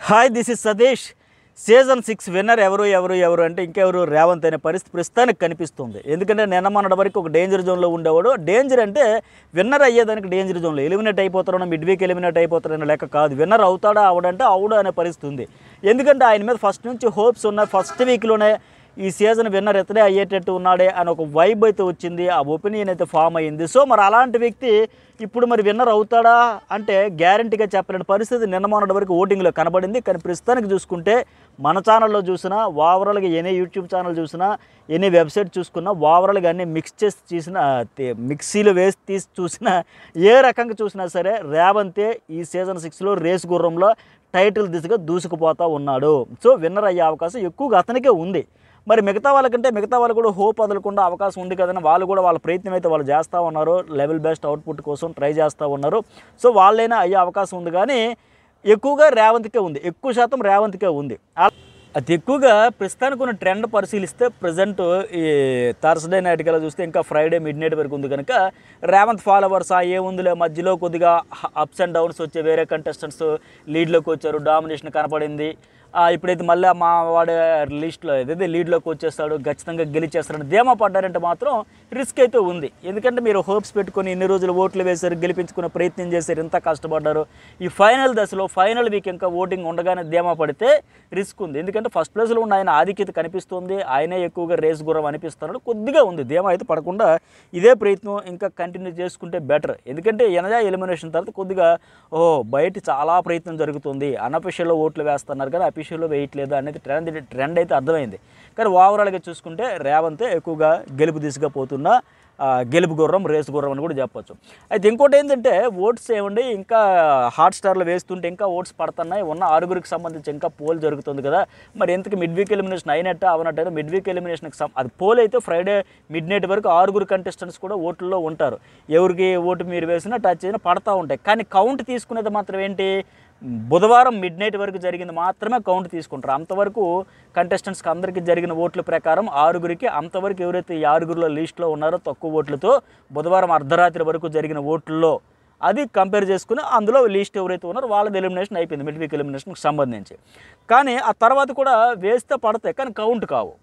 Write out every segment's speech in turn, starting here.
hi this is Satish season six winner ఎవరు ఎవరు ఎవరు అంటే ఇంకెవరు రేవంత్ అనే పరిస్థితి ప్రస్తుతానికి కనిపిస్తుంది ఎందుకంటే నిన్న మొన్నటి వరకు ఒక డేంజర్ జోన్లో ఉండేవాడు డేంజర్ అంటే విన్నర్ అయ్యేదానికి డేంజర్ జోన్లో ఎలిమినేట్ అయిపోతారో మిడ్ వీక్ ఎలిమినేట్ అయిపోతారనే లెక్క కాదు విన్నర్ అవుతాడా అవడంటే అవుడు అనే పరిస్థితి ఉంది ఎందుకంటే ఆయన మీద ఫస్ట్ నుంచి హోప్స్ ఉన్నాయి ఫస్ట్ వీక్లోనే ఈ సీజన్ విన్నర్ ఇతనే అయ్యేటట్టు ఉన్నాడే అని ఒక వైబ్ అయితే వచ్చింది ఆ ఒపీనియన్ అయితే ఫామ్ అయ్యింది సో మరి అలాంటి వ్యక్తి ఇప్పుడు మరి విన్నర్ అవుతాడా అంటే గ్యారంటీగా చెప్పలేని పరిస్థితి నిన్న మొన్నటి వరకు ఓటింగ్లో కనబడింది కానీ ప్రస్తుతానికి చూసుకుంటే మన ఛానల్లో చూసినా ఓవరాల్గా ఎనీ యూట్యూబ్ ఛానల్ చూసినా ఎనీ వెబ్సైట్ చూసుకున్నా ఓవరాల్గా అన్ని మిక్స్ చేసి చూసిన మిక్సీలో వేసి తీసి చూసినా ఏ రకంగా చూసినా సరే రేవంతే ఈ సీజన్ సిక్స్లో రేస్ గుర్రంలో టైటిల్ దిశగా దూసుకుపోతా ఉన్నాడు సో విన్నర్ అయ్యే అవకాశం ఎక్కువగా అతనికే ఉంది మరి మిగతా వాళ్ళకంటే మిగతా వాళ్ళు కూడా హోప్ వదలకుండా అవకాశం ఉంది కదని వాళ్ళు కూడా వాళ్ళ ప్రయత్నం అయితే వాళ్ళు చేస్తూ ఉన్నారు లెవెల్ బెస్ట్ అవుట్పుట్ కోసం ట్రై చేస్తూ ఉన్నారు సో వాళ్ళైనా అయ్యే అవకాశం ఉంది కానీ ఎక్కువగా రేవంత్కే ఉంది ఎక్కువ శాతం రేవంత్కే ఉంది ఆ- అతి ఎక్కువగా ప్రస్తుతానికి ఉన్న ట్రెండ్ పరిశీలిస్తే ప్రజెంట్ ఈ థర్స్డే నైట్ కల్లా చూస్తే ఇంకా ఫ్రైడే మిడ్ నైట్ వరకు ఉంది కనుక రేవంత్ ఫాలోవర్స్ ఆ ఏముందిలే మధ్యలో కొద్దిగా అప్స్ అండ్ డౌన్స్ వచ్చే వేరే కంటెస్టెంట్స్ లీడ్లోకి వచ్చారు డామినేషన్ కనపడింది ఆ, ఇప్పుడైతే మళ్ళీ మా వాడు లిస్ట్లో ఏదైతే లీడ్లోకి వచ్చేస్తాడు ఖచ్చితంగా గెలిచేస్తాడని ధీమా పడ్డారంటే మాత్రం రిస్క్ అయితే ఉంది ఎందుకంటే మీరు హోప్స్ పెట్టుకొని ఇన్ని రోజులు ఓట్లు వేశారు గెలిపించుకునే ప్రయత్నం చేశారు ఇంత కష్టపడ్డారు ఈ ఫైనల్ దశలో ఫైనల్ వీక్ ఇంకా ఓటింగ్ ఉండగానే ధీమా పడితే రిస్క్ ఉంది ఎందుకంటే ఫస్ట్ ప్లేస్లో ఉన్న ఆయన ఆధిక్యత కనిపిస్తుంది ఆయనే ఎక్కువగా రేస్ గురం అనిపిస్తున్నాడు కొద్దిగా ఉంది ధీమా అయితే పడకుండా ఇదే ప్రయత్నం ఇంకా కంటిన్యూ చేసుకుంటే బెటర్ ఎందుకంటే ఎనజా ఎలిమినేషన్ తర్వాత కొద్దిగా ఓ బయట చాలా ప్రయత్నం జరుగుతుంది అనఫిషియల్లో ఓట్లు వేస్తున్నారు కానీ అఫీషియల్లో వేయట్లేదు అనేది ట్రెండ్ ట్రెండ్ అయితే అర్థమైంది కానీ ఓవరాల్గా చూసుకుంటే రేవంతే ఎక్కువగా గెలుపు దిశగా పోతున్న ఆ, గెలుపు గుర్రం రేసు గుర్రం అని కూడా చెప్పొచ్చు అయితే ఇంకోటి ఏంటంటే ఓట్స్ ఏమండి ఇంకా హాట్ స్టార్లో వేస్తుంటే ఇంకా ఓట్స్ పడుతున్నాయి ఉన్న ఆరుగురికి సంబంధించి ఇంకా పోల్ జరుగుతుంది కదా మరి ఎందుకు మిడ్ వీక్ ఎలిమినేషన్ అయినట్టు అవనట్టు మిడ్ వీక్ ఎలిమినేషన్కి సం అది పోల్ అయితే ఫ్రైడే మిడ్ నైట్ వరకు ఆరుగురు కంటెస్టెంట్స్ కూడా ఓట్లలో ఉంటారు ఎవరికి ఓటు మీరు వేసినా టచ్ అయినా పడతా ఉంటాయి కానీ కౌంట్ తీసుకునేది మాత్రం ఏంటి బుధవారం మిడ్ నైట్ వరకు జరిగింది మాత్రమే కౌంట్ తీసుకుంటారు అంతవరకు కంటెస్టెంట్స్కి అందరికీ జరిగిన ఓట్ల ప్రకారం ఆరుగురికి అంతవరకు ఎవరైతే ఈ ఆరుగురిలో లిస్ట్లో ఉన్నారో తక్కువ ఓట్లతో బుధవారం అర్ధరాత్రి వరకు జరిగిన ఓట్లలో అది కంపేర్ చేసుకుని అందులో లిస్ట్ ఎవరైతే ఉన్నారో వాళ్ళది ఎలిమినేషన్ అయిపోయింది మిడ్ వీక్ ఎలిమినేషన్కి సంబంధించి కానీ ఆ తర్వాత కూడా వేస్తే పడతాయి కానీ కౌంట్ కావు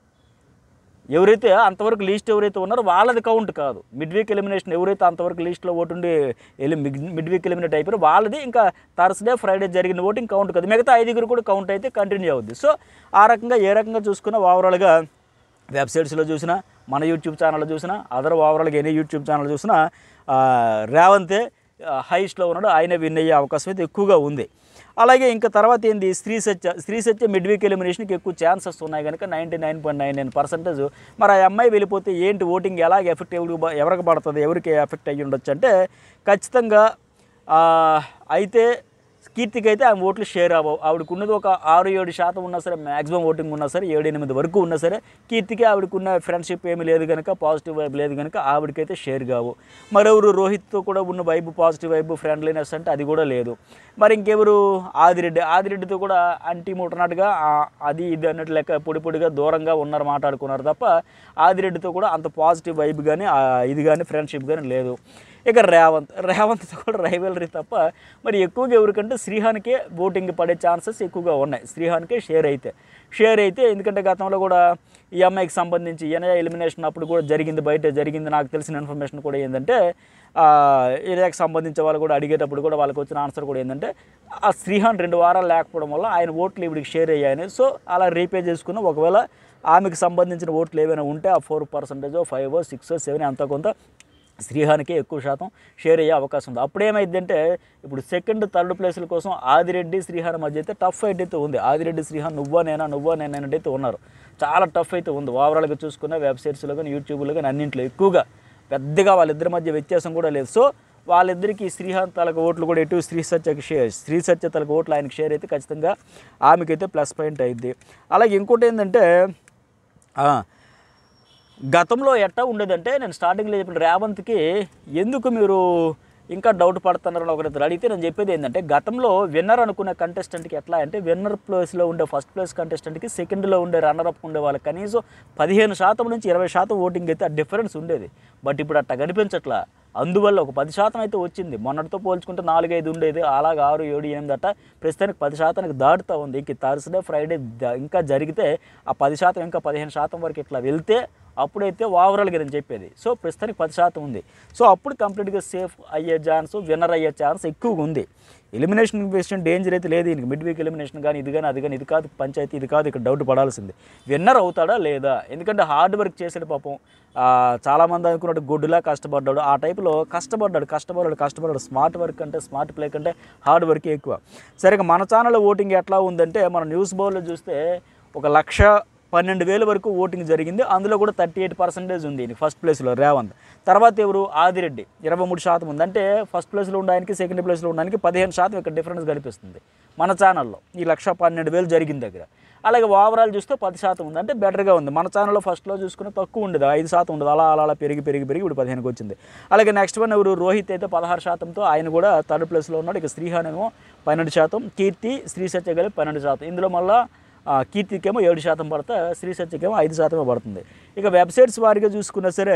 ఎవరైతే అంతవరకు లీస్ట్ ఎవరైతే ఉన్నారో వాళ్ళది కౌంట్ కాదు మిడ్ వీక్ ఎలిమినేషన్ ఎవరైతే అంతవరకు లీస్ట్లో ఓటుండి ఎలి మిడ్ వీక్ ఎలిమినేట్ అయిపోయారో వాళ్ళది ఇంకా థర్స్డే ఫ్రైడే జరిగిన ఓటింగ్ కౌంట్ కాదు మిగతా ఐదుగురు కూడా కౌంట్ అయితే కంటిన్యూ అవుద్ది సో ఆ రకంగా ఏ రకంగా చూసుకున్నా ఓవరాల్గా వెబ్సైట్స్లో చూసినా మన యూట్యూబ్ ఛానల్లో చూసినా అదర్ ఓవరాల్గా ఎనీ యూట్యూబ్ ఛానల్ చూసినా ఆ, రేవంతే హైస్ట్లో ఉన్నాడు ఆయనే విన్ అయ్యే అవకాశం అయితే ఎక్కువగా ఉంది అలాగే ఇంకా తర్వాత ఏంది స్త్రీ సత్య స్త్రీ సత్య మిడ్ వీక్ ఎలిమినేషన్కి ఎక్కువ ఛాన్సెస్ ఉన్నాయి కనుక ninety nine point nine nine percentage మరి ఆ అమ్మాయి వెళ్ళిపోతే ఏంటి ఓటింగ్ ఎలాగ ఎఫెక్ట్ ఎవరికి ఎవరికి పడుతుంది ఎవరికి ఎఫెక్ట్ అయ్యి ఉండొచ్చు అంటే ఖచ్చితంగా ఆ, అయితే కీర్తికి అయితే ఆమె ఓట్లు షేర్ అవ్వవు ఆవిడకు ఉన్నది ఒక ఆరు ఏడు శాతం ఉన్నా సరే మ్యాక్సిమం ఓటింగ్ ఉన్నా సరే ఏడు ఎనిమిది వరకు ఉన్నా సరే కీర్తికి ఆవిడకున్న ఫ్రెండ్షిప్ ఏమీ లేదు కనుక పాజిటివ్ వైబ్ లేదు కనుక ఆవిడకైతే షేర్ కావు మరెవరు రోహిత్తో కూడా ఉన్న వైబ్ పాజిటివ్ వైబ్ ఫ్రెండ్లీనెస్ అంటే అది కూడా లేదు మరి ఇంకెవరు ఆదిరెడ్డి ఆదిరెడ్డితో కూడా అంటీ ముట్టనట్టుగా ఆ- అది ఇది అన్నట్టు లెక్క పొడి పొడిగా దూరంగా ఉన్నారు మాట్లాడుకున్నారు తప్ప ఆదిరెడ్డితో కూడా అంత పాజిటివ్ వైబ్ కానీ ఆ ఇది కానీ ఫ్రెండ్షిప్ కానీ లేదు ఇక రేవంత్ రేవంత్తో కూడా రైవలరీ తప్ప మరి ఎక్కువగా ఎవరికంటే శ్రీహాన్కే ఓటింగ్ పడే ఛాన్సెస్ ఎక్కువగా ఉన్నాయి శ్రీహాన్కే షేర్ అయితే షేర్ అయితే ఎందుకంటే గతంలో కూడా ఈ అమ్మాయికి సంబంధించి ఈయన ఎలిమినేషన్ అప్పుడు కూడా జరిగింది బయట జరిగింది నాకు తెలిసిన ఇన్ఫర్మేషన్ కూడా ఏంటంటే ఆ, ఏరియాకి సంబంధించిన వాళ్ళు కూడా అడిగేటప్పుడు కూడా వాళ్ళకి వచ్చిన ఆన్సర్ కూడా ఏంటంటే ఆ శ్రీహాన్ రెండు వారాలు లేకపోవడం వల్ల ఆయన ఓట్లు ఇవిడికి షేర్ అయ్యాయని సో అలా రీపే చేసుకున్న ఒకవేళ ఆమెకు సంబంధించిన ఓట్లు ఏమైనా ఉంటే ఆ four percentage five six seven అంత కొంత శ్రీహానికి ఎక్కువ శాతం షేర్ అయ్యే అవకాశం ఉంది అప్పుడు ఏమైందంటే ఇప్పుడు సెకండ్ థర్డ్ ప్లేస్ల కోసం ఆదిరెడ్డి శ్రీహాన్ మధ్య అయితే టఫ్ ఫైట్ అయితే ఉంది ఆదిరెడ్డి శ్రీహాన్ నువ్వా నేనా నువ్వా నేను అయితే ఉన్నారు చాలా టఫ్ అయితే ఉంది ఓవరాల్గా చూసుకున్న వెబ్సైట్స్లో కానీ యూట్యూబ్లో కానీ అన్నింటిలో ఎక్కువగా పెద్దగా వాళ్ళిద్దరి మధ్య వ్యత్యాసం కూడా లేదు సో వాళ్ళిద్దరికి శ్రీహాన్ తలకు ఓట్లు కూడా ఎటు శ్రీ సత్యకి షేర్ శ్రీ సత్య తలకు ఓట్లు ఆయనకి షేర్ అయితే ఖచ్చితంగా ఆమెకైతే ప్లస్ పాయింట్ అయింది అలాగే ఇంకోటి ఏంటంటే ఆ, గతంలో ఎట్టా ఉండేదంటే నేను స్టార్టింగ్లో చెప్పిన రేవంత్కి ఎందుకు మీరు ఇంకా డౌట్ పడుతున్నారని ఒకరిద్దరు అడిగితే నేను చెప్పేది ఏంటంటే గతంలో విన్నర్ అనుకునే కంటెస్టెంట్కి ఎట్లా అంటే విన్నర్ ప్లేస్లో ఉండే ఫస్ట్ ప్లేస్ కంటెస్టెంట్కి సెకండ్లో ఉండే రన్నర్ అప్ ఉండే వాళ్ళకి కనీసం పదిహేను శాతం నుంచి ఇరవై శాతం ఓటింగ్ అయితే ఆ డిఫరెన్స్ ఉండేది బట్ ఇప్పుడు అట్లా కనిపించట్లా అందువల్ల ఒక పది శాతం అయితే వచ్చింది మొన్నటితో పోల్చుకుంటే నాలుగైదు ఉండేది అలాగ ఆరు ఏడు ఎనిమిది అట్ట ప్రస్తుతానికి పది శాతానికి దాటుతూ ఉంది ఇంక థర్స్డే ఫ్రైడే ద- ఇంకా జరిగితే ఆ పది శాతం ఇంకా పదిహేను శాతం వరకు ఇట్లా వెళ్తే అప్పుడైతే ఓవరాల్గా నేను చెప్పేది సో ప్రస్తుతానికి పది శాతం ఉంది సో అప్పుడు కంప్లీట్గా సేఫ్ అయ్యే ఛాన్స్ విన్నర్ అయ్యే ఛాన్స్ ఎక్కువగా ఉంది ఎలిమినేషన్ విషయం డేంజర్ అయితే లేదు ఇంక మిడ్ వీక్ ఎలిమినేషన్ కానీ ఇది కానీ అది కానీ ఇది కాదు పంచాయతీ ఇది కాదు ఇక్కడ డౌట్ పడాల్సింది విన్నర్ అవుతాడా లేదా ఎందుకంటే హార్డ్ వర్క్ చేసాడు పాపం ఆ, చాలామంది అనుకున్నట్టు గుడ్డులా కష్టపడ్డాడు ఆ టైపులో కష్టపడ్డాడు కష్టపడ్డాడు కష్టపడ్డాడు స్మార్ట్ వర్క్ అంటే స్మార్ట్ ప్లే కంటే హార్డ్ వర్క్ ఎక్కువ సరే ఇక మన ఛానల్ ఓటింగ్ ఎట్లా ఉందంటే మన న్యూస్ బౌల్లో చూస్తే ఒక లక్ష పన్నెండు వేల వరకు ఓటింగ్ జరిగింది అందులో కూడా థర్టీ ఎయిట్ పర్సెంటేజ్ ఉంది ఈయన ఫస్ట్ ప్లేస్లో రేవంత్ తర్వాత ఎవరు ఆదిరెడ్డి ఇరవై మూడు శాతం ఉంది అంటే ఫస్ట్ ప్లేస్లో ఉండడానికి సెకండ్ ప్లేస్లో ఉండడానికి పదిహేను శాతం ఇక్కడ డిఫరెన్స్ కనిపిస్తుంది మన ఛానల్లో ఈ లక్ష పన్నెండు వేలు జరిగిన దగ్గర అలాగే ఓవరాల్ చూస్తే పది శాతం ఉంది అంటే బెటర్గా ఉంది మన ఛానల్లో ఫస్ట్లో చూసుకుని తక్కువ ఉండదు ఐదు శాతం ఉండదు అలా అలా అలా పెరిగి పెరిగి పెరిగి ఇప్పుడు పదిహేనుకి వచ్చింది అలాగే నెక్స్ట్ వన్ ఎవరు రోహిత్ అయితే పదహారు శాతంతో ఆయన కూడా థర్డ్ ప్లేస్లో ఉన్నాడు ఇక శ్రీహాన్ ఏమో పన్నెండు శాతం కీర్తి శ్రీ సత్య కలిపి పన్నెండు శాతం ఇందులో మళ్ళీ ఆ, కీర్తికేమో ఏడు శాతం పడతా శ్రీ సత్యకేమో ఐదు శాతమే పడుతుంది ఇక వెబ్సైట్స్ వారిగా చూసుకున్నా సరే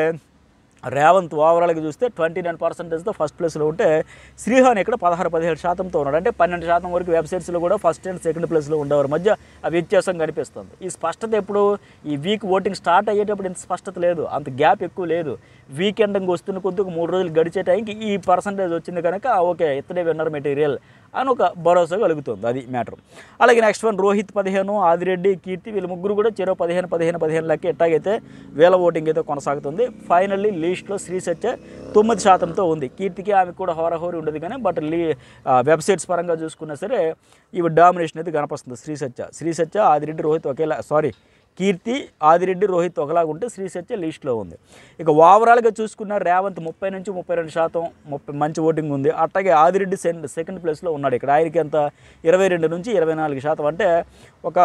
రేవంత్ ఓవరాల్గా చూస్తే ట్వంటీ నైన్ పర్సెంటేజ్తో ఫస్ట్ ప్లేస్లో ఉంటే శ్రీహాన్ ఇక్కడ పదహారు పదిహేడు శాతంతో ఉన్నాడు అంటే పన్నెండు శాతం వరకు వెబ్సైట్స్లో కూడా ఫస్ట్ అండ్ సెకండ్ ప్లేస్లో ఉండేవారు మధ్య ఆ వ్యత్యాసం కనిపిస్తుంది ఈ స్పష్టత ఎప్పుడు ఈ వీక్ ఓటింగ్ స్టార్ట్ అయ్యేటప్పుడు ఇంత స్పష్టత లేదు అంత గ్యాప్ ఎక్కువ లేదు వీకెండ్ వస్తున్న కొద్ది ఒక మూడు రోజులు గడిచే టైంకి ఈ పర్సంటేజ్ వచ్చింది కనుక ఓకే ఇతడే విన్నర్ మెటీరియల్ అని ఒక భరోసా కలుగుతుంది అది మ్యాటర్ అలాగే నెక్స్ట్ వన్ రోహిత్ పదిహేను ఆదిరెడ్డి కీర్తి వీళ్ళ ముగ్గురు కూడా చెరో పదిహేను పదిహేను పదిహేను లెక్క ఎట్టాగైతే వేల ఓటింగ్ అయితే కొనసాగుతుంది ఫైనల్లీ లీస్ట్లో శ్రీ సత్య తొమ్మిది శాతంతో ఉంది కీర్తికి ఆమె కూడా హోరాహోరి ఉండదు కానీ బట్ లీ ఆ, వెబ్సైట్స్ పరంగా చూసుకున్నా సరే ఇవి డామినేషన్ అయితే కనపస్తుంది శ్రీ సత్య శ్రీ సత్య ఆదిరెడ్డి రోహిత్ ఒకేలా సారీ కీర్తి ఆదిరెడ్డి రోహిత్ ఒకలాగా ఉంటే శ్రీ సత్య లిస్ట్లో ఉంది ఇక ఓవరాల్గా చూసుకున్న రేవంత్ ముప్పై నుంచి ముప్పై రెండు శాతం ముప్పై మంచి ఓటింగ్ ఉంది అట్లాగే ఆదిరెడ్డి సెకండ్ సెకండ్ ప్లేస్లో ఉన్నాడు ఇక్కడ ఆయనకి ఎంత ఇరవై రెండు నుంచి ఇరవై నాలుగు శాతం అంటే ఒక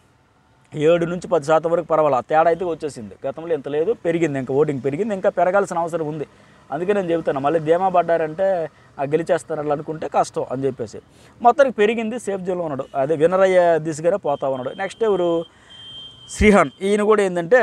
ఏడు నుంచి పది శాతం వరకు పర్వాలా తేడా అయితే వచ్చేసింది గతంలో ఎంత లేదు పెరిగింది ఇంకా ఓటింగ్ పెరిగింది ఇంకా పెరగాల్సిన అవసరం ఉంది అందుకే నేను చెబుతాను మళ్ళీ ధీమా పడ్డారంటే ఆ గెలిచేస్తారు అట్లా అనుకుంటే కష్టం అని చెప్పేసి మొత్తానికి పెరిగింది సేఫ్ జోన్లో ఉన్నాడు అదే విన్నర్ అయ్యే దిశగానే పోతా ఉన్నాడు నెక్స్ట్ ఎవరు శ్రీహాన్ ఈయన కూడా ఏంటంటే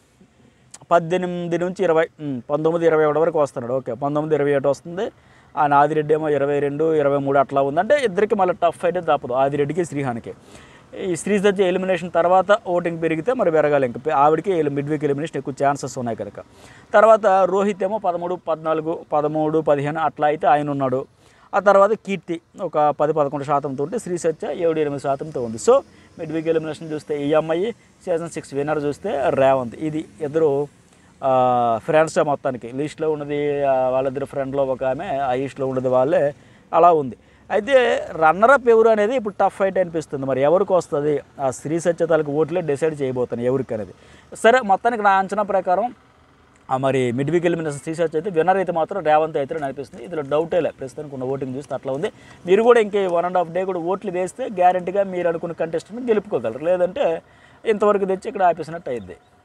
పద్దెనిమిది నుంచి ఇరవై ఉమ్, పంతొమ్మిది ఇరవై ఒకటి వరకు వస్తున్నాడు ఓకే పంతొమ్మిది ఇరవై ఒకటి వస్తుంది ఆ ఆదిరెడ్డి ఏమో ఇరవై రెండు ఇరవై మూడు అట్లా ఉందంటే ఇద్దరికి మళ్ళీ టఫ్ అయితే తప్పదు ఆదిరెడ్డికి శ్రీహాన్కి ఈ శ్రీసత్య ఎలిమినేషన్ తర్వాత ఓటింగ్ పెరిగితే మరి పెరగాలి ఇంకా ఆవిడకి మిడ్ వీక్ ఎలిమినేషన్ ఎక్కువ ఛాన్సెస్ ఉన్నాయి కనుక తర్వాత రోహిత్ ఏమో పదమూడు పద్నాలుగు పదమూడు పదిహేను అట్లా అయితే ఆయన ఉన్నాడు ఆ తర్వాత కీర్తి ఒక పది పదకొండు శాతంతో ఉంటే శ్రీ సత్య ఏడు ఎనిమిది శాతంతో ఉంది సో మిడ్ వీక్ ఎలిమినేషన్ చూస్తే ఈ అమ్మాయి సీజన్ సిక్స్ విన్నర్ చూస్తే రేవంత్ ఇది ఇద్దరు ఫ్రెండ్స్ మొత్తానికి లిస్ట్లో ఉన్నది ఆ, వాళ్ళిద్దరు ఫ్రెండ్లో ఒక ఆమె ఆ ఈస్ట్లో ఉన్నది వాళ్ళే అలా ఉంది అయితే రన్నరప్ ఎవరు అనేది ఇప్పుడు టఫ్ ఫైట్ అనిపిస్తుంది మరి ఎవరికి వస్తుంది ఆ శ్రీ సత్యతాలకు ఓట్లే డిసైడ్ చేయబోతాను ఎవరికి అనేది సరే మొత్తానికి నా అంచనా ప్రకారం ఆ మరి మిడ్ వీక్ ఎలిమినేషన్ రీసెర్చ్ అయితే విన్నర్ అయితే మాత్రం రేవంత్ అయితే అనిపిస్తుంది ఇందులో డౌటే లే ప్రస్తుతానికి ఉన్న ఓటింగ్ చూస్తే అట్లా ఉంది మీరు కూడా ఇంకే వన్ అండ్ హాఫ్ డే కూడా ఓట్లు వేస్తే గ్యారంటీగా మీరు అనుకున్న కంటెస్టెంట్ గెలుపుకోగలరు లేదంటే ఇంతవరకు తెచ్చి ఇక్కడ ఆపేసినట్టు అయింది